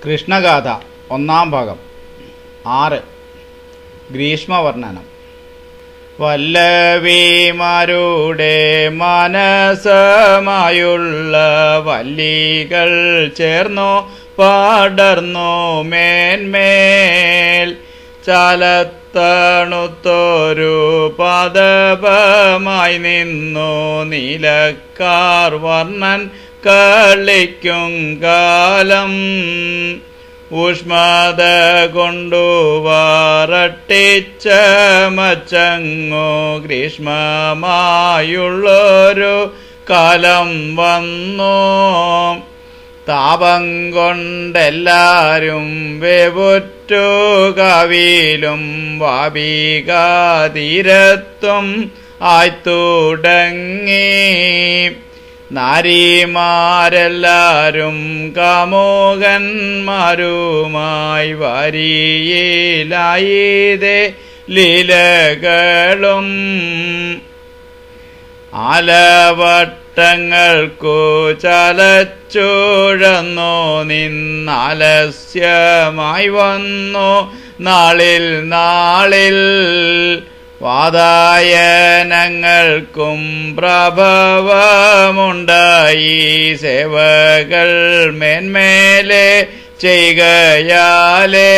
കൃഷ്ണഗാഥ ഒന്നാം ഭാഗം ആറ് ഗ്രീഷ്മവർണ്ണനം വല്ലവിമാരുടെ മനസ്സമായുള്ള വല്ലികൾ ചേർന്നു പാടർന്നു മേന്മേൽ ചലത്തണുത്തൊരു പദപമായി നിന്നു നീലക്കാർ വർണ്ണൻ കളിക്കും കാലം ഊഷ്മത കൊണ്ടു വറട്ടിച്ച മച്ചങ്ങോ ഗ്രീഷ്മമായുള്ളൊരു കാലം വന്നു താപം കൊണ്ടെല്ലാരും വെവുറ്റു കവിയിലും വാപികാതീരത്വം ആയ്ത്തുടങ്ങി നാരിമാരെല്ലാരും കാമോകന്മാരുമായി വരിയിലായിതേ ലീലകളും ആലവട്ടങ്ങൾക്കു ചലച്ചുഴന്നോ നിന്നാലസ്യമായി വന്നു നാളിൽ നാളിൽ വാതായനങ്ങൾക്കും പ്രഭവമുണ്ടായി സേവകൾ മേന്മേലെ ചെയ്യുകയാലേ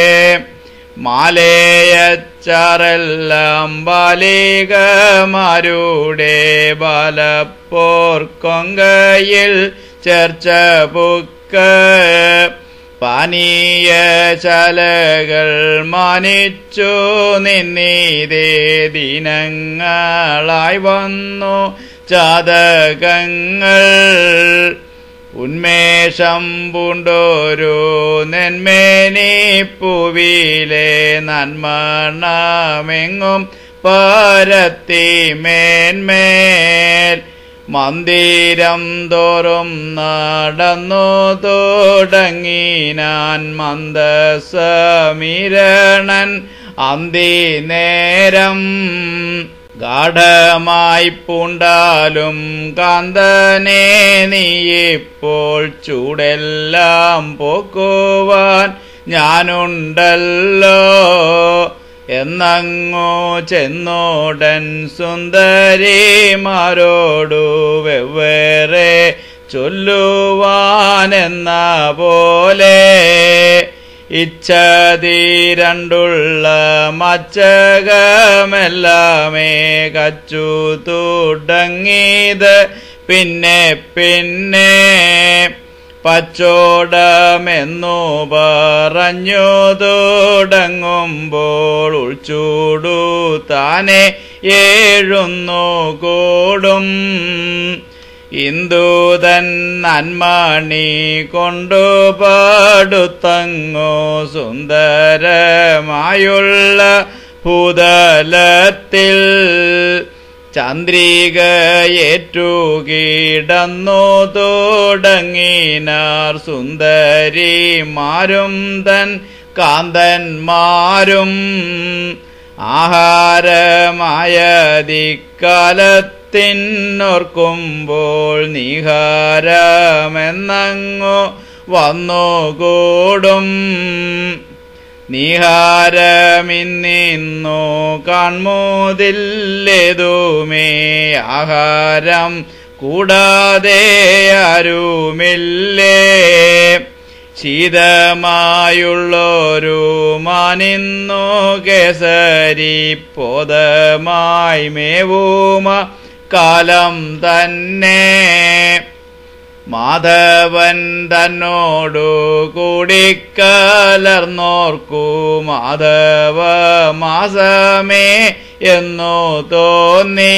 മാലയച്ചാറെല്ലാം ബാലികമാരുടെ ബാലപ്പോർ കൊങ്കയിൽ ചേർച്ച ബുക്ക് പാനീയശാലകൾ മാനിച്ചു നിന്നീതേ ദിനങ്ങളായി വന്നു ജാതകങ്ങൾ ഉന്മേഷം പൂണ്ടോരു നെന്മേനി പൂവിലെ നന്മണമെങ്ങും പരത്തി മേന്മേൽ മന്ദിരം തോറും നടന്നു തുടങ്ങിനാൻ മന്ദസമീരണൻ അന്തി നേരം ഗാഠമായി പൂണ്ടാലും കാന്തനെ നീയിപ്പോൾ ചൂടെല്ലാം പോക്കുവാൻ ഞാനുണ്ടല്ലോ എന്നങ്ങോ ചെന്നോടൻ സുന്ദരിമാരോടു വെവ്വേറെ ചൊല്ലുവാനെന്ന പോലെ ഇച്ഛതീരണ്ടുള്ള മച്ചകമെല്ലാമേ കച്ചു തുടങ്ങിയത് പിന്നെ പിന്നെ പച്ചോടമെന്നു പറഞ്ഞു തുടങ്ങുമ്പോൾ ഉൾച്ചൂടു താനെ ഏഴുന്നു കൂടും ഇന്ദുതൻ നന്മണി കൊണ്ടു പാടുത്തങ്ങോ സുന്ദരമായുള്ള ഭൂതലത്തിൽ ചന്ദ്രികയേറ്റുകിടന്നു തുടങ്ങിനാർ സുന്ദരിമാരും തൻ കാന്തന്മാരും ആഹാരമായതിക്കാലത്തിനോർക്കുമ്പോൾ നിഹാരമെന്നങ്ങോ വന്നുകൂടും നിഹാരമിന്നിന്നു കാൺമോതില്ലേതുമേ ആഹാരം കൂടാതെ ആരുമില്ലേ ശീതമായുള്ളൊരു മാനിന്നു കേസരി പോതമായി മേവുമ കാലം തന്നെ മാധവൻ തന്നോടു കൂടിക്കലർന്നോർക്കു മാധവ മാസമേ എന്നു തോന്നി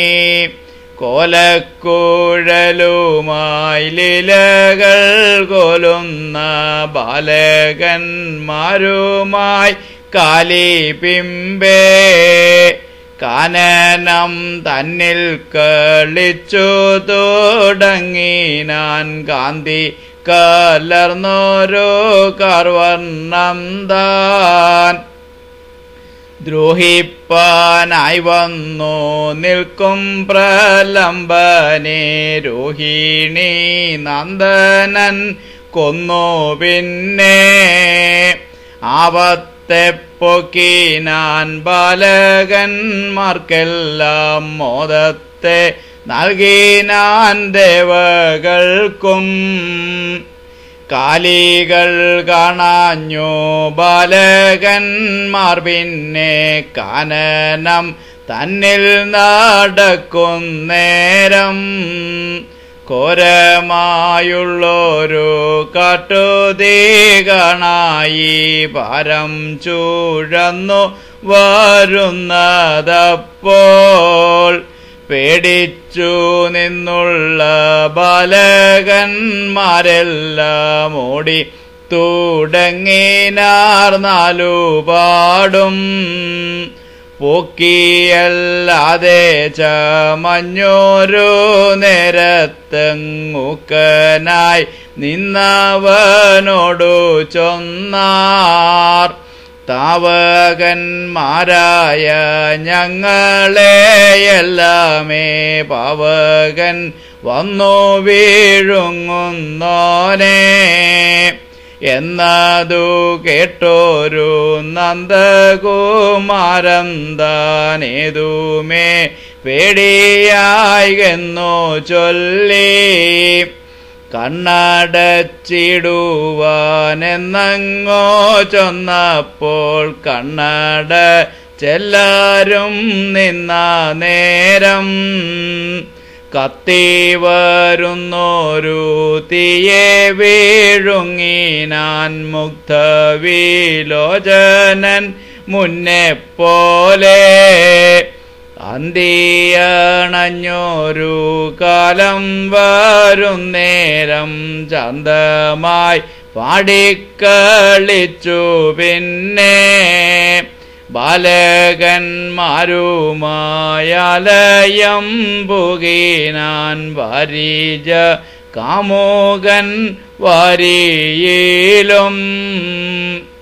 കോലക്കുഴലുമായി ലീലകൾ കൊലുന്ന ബാലകന്മാരുമായി കാലി പിമ്പേ കാനനം തന്നിൽ കളിച്ചു തുടങ്ങിനാൻ കാന്തി കലർന്നോരോ കർവർണം താൻ ദ്രോഹിപ്പാനായി വന്നു നിൽക്കും പ്രലംബനെ രോഹിണി നന്ദനൻ കൊന്നു പിന്നെ ആപത്തെ പൊക്കിനാൻ ബാലകന്മാർക്കെല്ലാം മോദത്തെ നൽകിനാൻ ദേവകൾക്കും കാലികൾ കാണാഞ്ഞു ബാലകന്മാർ പിന്നെ കാനനം തന്നിൽ നടക്കും നേരം ഘോരമായുള്ളൊരു കാട്ടുതീ കാണായി ഭാരം ചൂഴന്നു വരുന്നതപ്പോൾ പേടിച്ചു നിന്നുള്ള ബാലകന്മാരെല്ലാം ഓടി തുടങ്ങിനാർ നാലുപാടും പൊക്കിയല്ലാതെ ചമഞ്ഞോരു നേരത്തെങ്ങൂക്കനായി നിന്നവനോടു ചൊന്നാർ താവകന്മാരായ ഞങ്ങളെയെല്ലാമേ പാവകൻ വന്നു വീഴുങ്ങുന്നോനെ എന്നതു കേട്ടോരു നന്ദകുമാരൻ താനേതുമേ പേടിയായി എന്നു ചൊല്ലി കണ്ണടച്ചിടുവാനെന്നങ്ങോ ചൊന്നപ്പോൾ കണ്ണട ചെല്ലാരും നിന്ന നേരം കത്തി വരുന്നോരു തീയെ വീഴുങ്ങിനാൻ മുഗ്ധവിലോചനൻ മുന്നെ പോലെ അന്തിയണഞ്ഞൊരു കാലം വരും നേരം ചന്തമായി പാടിക്കളിച്ചു പിന്നെ ബാലകന്മാരുമായാലയം പുകീനാൻ വാരിജ കാമുകൻ വാരിയിലും